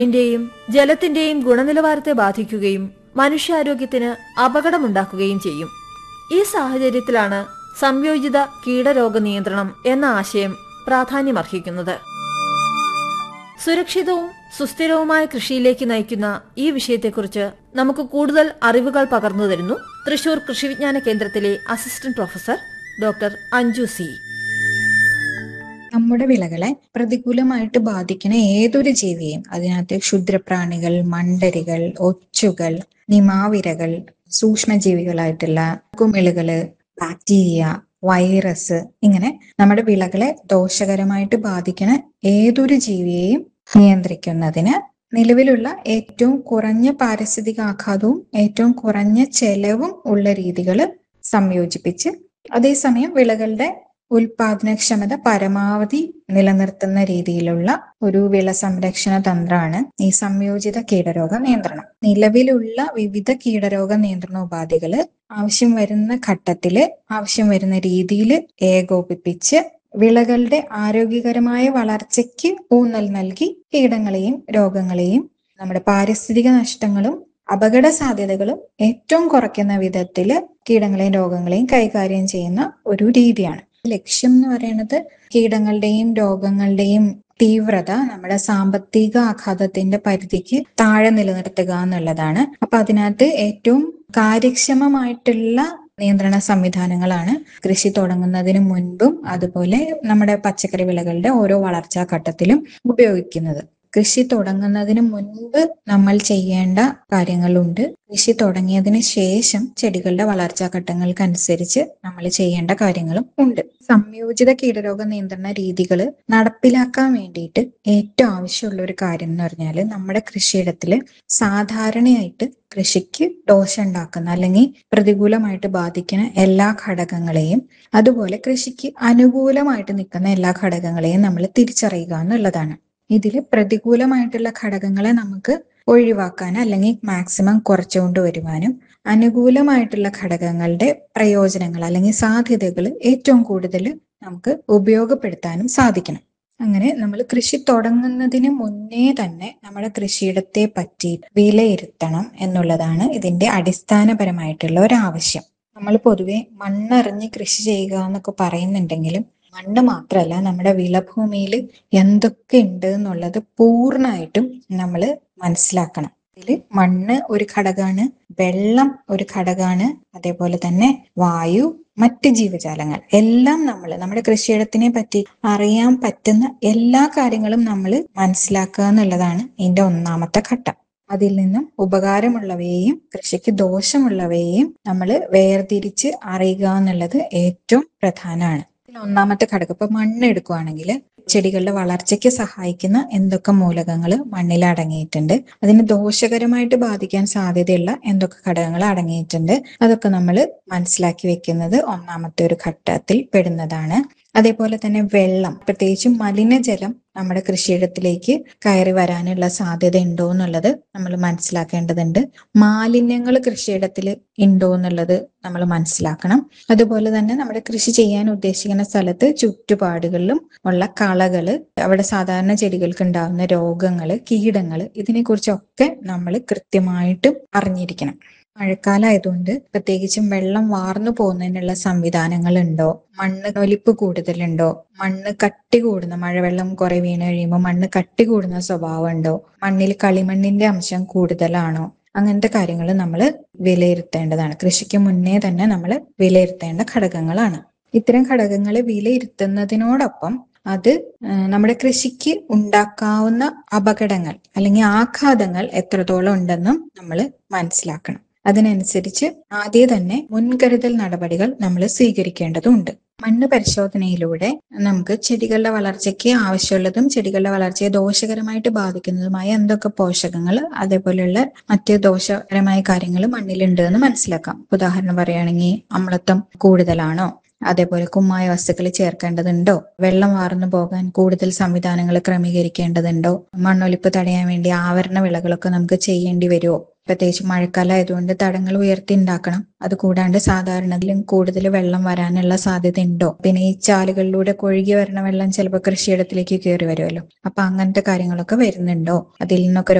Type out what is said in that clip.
ിന്റെയും ജലത്തിന്റെയും ഗുണനിലവാരത്തെ ബാധിക്കുകയും മനുഷ്യാരോഗ്യത്തിന് അപകടമുണ്ടാക്കുകയും ചെയ്യും ഈ സാഹചര്യത്തിലാണ് സംയോജിത കീടരോഗ നിയന്ത്രണം എന്ന ആശയം പ്രാധാന്യമർഹിക്കുന്നത് സുരക്ഷിതവും സുസ്ഥിരവുമായ കൃഷിയിലേക്ക് നയിക്കുന്ന ഈ വിഷയത്തെക്കുറിച്ച് നമുക്ക് കൂടുതൽ അറിവുകൾ പകർന്നു തരുന്നു തൃശൂർ കൃഷിവിജ്ഞാന കേന്ദ്രത്തിലെ assistant professor doctor Anju C നമ്മുടെ വിളകളെ പ്രതികൂലമായിട്ട് ബാധിക്കുന്ന ഏതൊരു ജീവിയെയും അതിനകത്ത് ക്ഷുദ്രപ്രാണികൾ മണ്ടരികൾ ഒച്ചുകൾ നിമാവിരകൾ സൂക്ഷ്മജീവികളായിട്ടുള്ള കുമിളുകള് ബാക്ടീരിയ വൈറസ് ഇങ്ങനെ നമ്മുടെ വിളകളെ ദോഷകരമായിട്ട് ബാധിക്കുന്ന ഏതൊരു ജീവിയെയും നിയന്ത്രിക്കുന്നതിന് നിലവിലുള്ള ഏറ്റവും കുറഞ്ഞ പാരിസ്ഥിതിക ആഘാതവും ഏറ്റവും കുറഞ്ഞ ചെലവും ഉള്ള രീതികൾ സംയോജിപ്പിച്ച് അതേസമയം വിളകളുടെ ഉൽപാദനക്ഷമത പരമാവധി നിലനിർത്തുന്ന രീതിയിലുള്ള ഒരു വിള സംരക്ഷണ തന്ത്രമാണ് ഈ സംയോജിത കീടരോഗ നിയന്ത്രണം നിലവിലുള്ള വിവിധ കീടരോഗ നിയന്ത്രണ ഉപാധികള് ആവശ്യം വരുന്ന ഘട്ടത്തില് ആവശ്യം വരുന്ന രീതിയിൽ ഏകോപിപ്പിച്ച് വിളകളുടെ ആരോഗ്യകരമായ വളർച്ചയ്ക്ക് ഊന്നൽ നൽകി കീടങ്ങളെയും രോഗങ്ങളെയും നമ്മുടെ പാരിസ്ഥിതിക നഷ്ടങ്ങളും അപകട സാധ്യതകളും ഏറ്റവും കുറയ്ക്കുന്ന വിധത്തില് കീടങ്ങളെയും രോഗങ്ങളെയും കൈകാര്യം ചെയ്യുന്ന ഒരു രീതിയാണ് ലക്ഷ്യം എന്ന് പറയുന്നത് കീടങ്ങളുടെയും രോഗങ്ങളുടെയും തീവ്രത നമ്മുടെ സാമ്പത്തിക ആഘാതത്തിന്റെ പരിധിക്ക് താഴെ നിലനിർത്തുക എന്നുള്ളതാണ് അപ്പൊ അതിനകത്ത് ഏറ്റവും കാര്യക്ഷമമായിട്ടുള്ള നിയന്ത്രണ സംവിധാനങ്ങളാണ് കൃഷി തുടങ്ങുന്നതിന് മുൻപും അതുപോലെ നമ്മുടെ പച്ചക്കറി വിളകളുടെ ഓരോ വളർച്ചാ ഘട്ടത്തിലും ഉപയോഗിക്കുന്നത് കൃഷി തുടങ്ങുന്നതിന് മുൻപ് നമ്മൾ ചെയ്യേണ്ട കാര്യങ്ങളുണ്ട് കൃഷി തുടങ്ങിയതിന് ശേഷം ചെടികളുടെ വളർച്ചാ ഘട്ടങ്ങൾക്കനുസരിച്ച് നമ്മൾ ചെയ്യേണ്ട കാര്യങ്ങളും ഉണ്ട് സംയോജിത കീടരോഗ നിയന്ത്രണ രീതികൾ നടപ്പിലാക്കാൻ വേണ്ടിയിട്ട് ഏറ്റവും ആവശ്യമുള്ള ഒരു കാര്യം എന്ന് പറഞ്ഞാൽ നമ്മുടെ കൃഷിയിടത്തില് സാധാരണയായിട്ട് കൃഷിക്ക് ദോഷം ഉണ്ടാക്കുന്ന അല്ലെങ്കിൽ പ്രതികൂലമായിട്ട് ബാധിക്കുന്ന എല്ലാ ഘടകങ്ങളെയും അതുപോലെ കൃഷിക്ക് അനുകൂലമായിട്ട് നിൽക്കുന്ന എല്ലാ ഘടകങ്ങളെയും നമ്മൾ തിരിച്ചറിയുക എന്നുള്ളതാണ് ഇതിൽ പ്രതികൂലമായിട്ടുള്ള ഘടകങ്ങളെ നമുക്ക് ഒഴിവാക്കാൻ അല്ലെങ്കിൽ മാക്സിമം കുറച്ചുകൊണ്ട് വരുവാനും അനുകൂലമായിട്ടുള്ള ഘടകങ്ങളുടെ പ്രയോജനങ്ങൾ അല്ലെങ്കിൽ സാധ്യതകൾ ഏറ്റവും കൂടുതൽ നമുക്ക് ഉപയോഗപ്പെടുത്താനും സാധിക്കണം അങ്ങനെ നമ്മൾ കൃഷി തുടങ്ങുന്നതിന് മുന്നേ തന്നെ നമ്മുടെ കൃഷിയിടത്തെ പറ്റി വിലയിരുത്തണം എന്നുള്ളതാണ് ഇതിന്റെ അടിസ്ഥാനപരമായിട്ടുള്ള ഒരു ആവശ്യം നമ്മൾ പൊതുവെ മണ്ണറിഞ്ഞ് കൃഷി ചെയ്യുക എന്നൊക്കെ പറയുന്നുണ്ടെങ്കിലും മണ്ണ് മാത്രമല്ല നമ്മുടെ വിളഭൂമിയിൽ എന്തൊക്കെ ഉണ്ട് എന്നുള്ളത് പൂർണ്ണമായിട്ടും നമ്മൾ മനസ്സിലാക്കണം ഇതിൽ മണ്ണ് ഒരു ഘടകമാണ് വെള്ളം ഒരു ഘടകമാണ് അതേപോലെ തന്നെ വായു മറ്റ് ജീവജാലങ്ങൾ എല്ലാം നമ്മൾ നമ്മുടെ കൃഷിയിടത്തിനെ പറ്റി അറിയാൻ പറ്റുന്ന എല്ലാ കാര്യങ്ങളും നമ്മൾ മനസ്സിലാക്കുക എന്നുള്ളതാണ് ഇതിന്റെ ഒന്നാമത്തെ ഘട്ടം അതിൽ നിന്നും ഉപകാരമുള്ളവയെയും കൃഷിക്ക് ദോഷമുള്ളവയെയും നമ്മൾ വേർതിരിച്ച് അറിയുക എന്നുള്ളത് ഏറ്റവും പ്രധാനമാണ് ഒന്നാമത്തെ ഘടകം ഇപ്പൊ മണ്ണ് എടുക്കുവാണെങ്കിൽ ചെടികളുടെ വളർച്ചയ്ക്ക് സഹായിക്കുന്ന എന്തൊക്കെ മൂലകങ്ങൾ മണ്ണിൽ അടങ്ങിയിട്ടുണ്ട് അതിന് ദോഷകരമായിട്ട് ബാധിക്കാൻ സാധ്യതയുള്ള എന്തൊക്കെ ഘടകങ്ങൾ അടങ്ങിയിട്ടുണ്ട് അതൊക്കെ നമ്മൾ മനസ്സിലാക്കി വെക്കുന്നത് ഒന്നാമത്തെ ഒരു ഘട്ടത്തിൽ പെടുന്നതാണ് അതേപോലെ തന്നെ വെള്ളം പ്രത്യേകിച്ചും മലിനജലം നമ്മുടെ കൃഷിയിടത്തിലേക്ക് കയറി വരാനുള്ള സാധ്യത ഉണ്ടോ എന്നുള്ളത് നമ്മൾ മനസ്സിലാക്കേണ്ടതുണ്ട് മാലിന്യങ്ങൾ കൃഷിയിടത്തിൽ ഉണ്ടോ എന്നുള്ളത് നമ്മൾ മനസ്സിലാക്കണം അതുപോലെ തന്നെ നമ്മുടെ കൃഷി ചെയ്യാൻ ഉദ്ദേശിക്കുന്ന സ്ഥലത്ത് ചുറ്റുപാടുകളിലും ഉള്ള കളകള് അവിടെ സാധാരണ ചെടികൾക്ക് ഉണ്ടാകുന്ന രോഗങ്ങള് കീടങ്ങള് ഇതിനെക്കുറിച്ചൊക്കെ നമ്മൾ കൃത്യമായിട്ടും അറിഞ്ഞിരിക്കണം മഴക്കാലമായതുകൊണ്ട് പ്രത്യേകിച്ചും വെള്ളം വാർന്നു പോകുന്നതിനുള്ള സംവിധാനങ്ങൾ ഉണ്ടോ മണ്ണ് ഒലിപ്പ് കൂടുതലുണ്ടോ മണ്ണ് കട്ടി കൂടുന്ന മഴവെള്ളം കുറെ വീണ് കഴിയുമ്പോൾ മണ്ണ് കട്ടി കൂടുന്ന സ്വഭാവം ഉണ്ടോ മണ്ണിൽ കളിമണ്ണിന്റെ അംശം കൂടുതലാണോ അങ്ങനത്തെ കാര്യങ്ങൾ നമ്മൾ വിലയിരുത്തേണ്ടതാണ് കൃഷിക്ക് മുന്നേ തന്നെ നമ്മൾ വിലയിരുത്തേണ്ട ഘടകങ്ങളാണ് ഇത്തരം ഘടകങ്ങൾ വിലയിരുത്തുന്നതിനോടൊപ്പം അത് നമ്മുടെ കൃഷിക്ക് ഉണ്ടാക്കാവുന്ന അപകടങ്ങൾ അല്ലെങ്കിൽ ആഘാതങ്ങൾ എത്രത്തോളം ഉണ്ടെന്നും നമ്മൾ മനസ്സിലാക്കണം അതിനനുസരിച്ച് ആദ്യം തന്നെ മുൻകരുതൽ നടപടികൾ നമ്മൾ സ്വീകരിക്കേണ്ടതുണ്ട് മണ്ണ് പരിശോധനയിലൂടെ നമുക്ക് ചെടികളുടെ വളർച്ചയ്ക്ക് ആവശ്യമുള്ളതും ചെടികളുടെ വളർച്ചയെ ദോഷകരമായിട്ട് ബാധിക്കുന്നതുമായ എന്തൊക്കെ പോഷകങ്ങൾ അതേപോലെയുള്ള മറ്റ് ദോഷകരമായ കാര്യങ്ങൾ മണ്ണിലുണ്ട് എന്ന് മനസ്സിലാക്കാം ഉദാഹരണം പറയുകയാണെങ്കിൽ അമ്ലത്വം കൂടുതലാണോ അതേപോലെ കുമ്മായ വസ്തുക്കൾ ചേർക്കേണ്ടതുണ്ടോ വെള്ളം വാർന്നു പോകാൻ കൂടുതൽ സംവിധാനങ്ങൾ ക്രമീകരിക്കേണ്ടതുണ്ടോ മണ്ണൊലിപ്പ് തടയാൻ വേണ്ടി ആവരണ വിളകളൊക്കെ നമുക്ക് ചെയ്യേണ്ടി വരുമോ പ്രത്യേകിച്ച് മഴക്കാലം ആയതുകൊണ്ട് തടങ്ങൾ ഉയർത്തി ഉണ്ടാക്കണം അത് കൂടാണ്ട് സാധാരണയിലും കൂടുതൽ വെള്ളം വരാനുള്ള സാധ്യത ഉണ്ടോ പിന്നെ ഈ ചാലുകളിലൂടെ ഒഴുകി വരുന്ന വെള്ളം ചിലപ്പോൾ കൃഷിയിടത്തിലേക്ക് കയറി വരുമല്ലോ അപ്പൊ അങ്ങനത്തെ കാര്യങ്ങളൊക്കെ വരുന്നുണ്ടോ അതിൽ നിന്നൊക്കെ